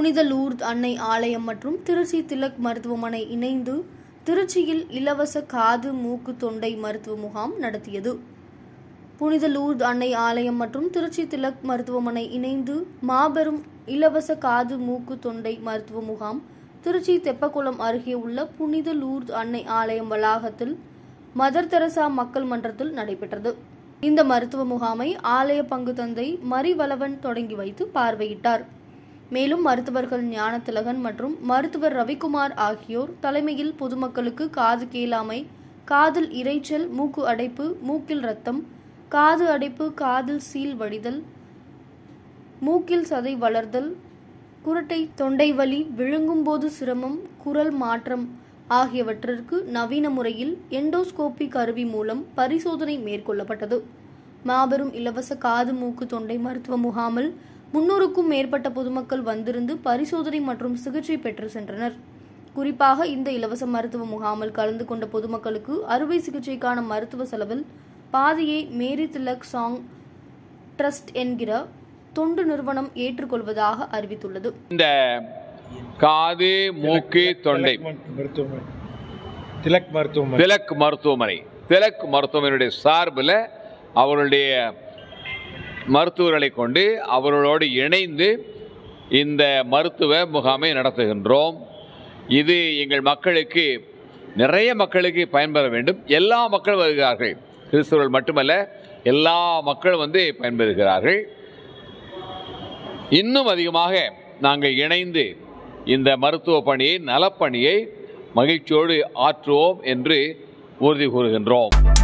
புனித லூர்த் அன்னை ஆலயம் மற்றும் திருச்சி திலக் மருத்துவமனை இணைந்து திருச்சியில் இலவச காது மூக்கு தொண்டை மருத்துவ முகாம் நடத்தியது புனித லூர்த் அன்னை ஆலயம் மற்றும் திருச்சி திலக் மருத்துவமனை இணைந்து மாபெரும் இலவச காது மூக்கு தொண்டை மருத்துவ முகாம் திருச்சி தெப்பக்குளம் அருகே உள்ள புனித லூர்த் அன்னை ஆலயம் வளாகத்தில் மதர் தெரசா மக்கள் மன்றத்தில் நடைபெற்றது இந்த மருத்துவ முகாமை ஆலய பங்கு தந்தை மரிவளவன் தொடங்கி வைத்து பார்வையிட்டார் மேலும் மருத்துவர்கள் ஞானதிலகன் மற்றும் மருத்துவர் ரவிக்குமார் ஆகியோர் தலைமையில் பொதுமக்களுக்கு காது கேளாமை காதில் இரைச்சல் மூக்கு அடைப்பு மூக்கில் ரத்தம் காது அடைப்பு காதில் சீல் வடிதல் மூக்கில் சதை வளர்தல் குரட்டை தொண்டை வலி விழுங்கும்போது சிரமம் குரல் மாற்றம் ஆகியவற்றிற்கு நவீன முறையில் எண்டோஸ்கோபி கருவி மூலம் பரிசோதனை மேற்கொள்ளப்பட்டது மாபெரும் இலவச காது மூக்கு தொண்டை மருத்துவ முகாமில் முன்னூறுக்கும் மேற்பட்ட பொதுமக்கள் வந்திருந்து பரிசோதனை மற்றும் சிகிச்சை பெற்று சென்றனர் குறிப்பாக இந்த இலவச மருத்துவ முகாமில் கலந்து கொண்ட பொதுமக்களுக்கு அறுவை சிகிச்சைக்கான மருத்துவ செலவில் பாதியை மேரி திலக் சாங் ட்ரஸ்ட் என்கிற தொண்டு நிறுவனம் ஏற்றுக்கொள்வதாக அறிவித்துள்ளது இந்த காது மூக்கு தொண்டை மருத்துவமனை திலக் மருத்துவமனை திலக் மருத்துவமனை திலக் மருத்துவமனையுடைய சார்பில் அவருடைய மருத்துவர்களை கொண்டு அவர்களோடு இணைந்து இந்த மருத்துவ முகாமை நடத்துகின்றோம் இது எங்கள் மக்களுக்கு நிறைய மக்களுக்கு பயன்பெற வேண்டும் எல்லா மக்களும் வருகிறார்கள் கிறிஸ்தவர்கள் மட்டுமல்ல எல்லா மக்களும் வந்து பயன்பெறுகிறார்கள் இன்னும் அதிகமாக நாங்கள் இணைந்து இந்த மருத்துவ பணியை நலப்பணியை மகிழ்ச்சியோடு ஆற்றுவோம் என்று உறுதி கூறுகின்றோம்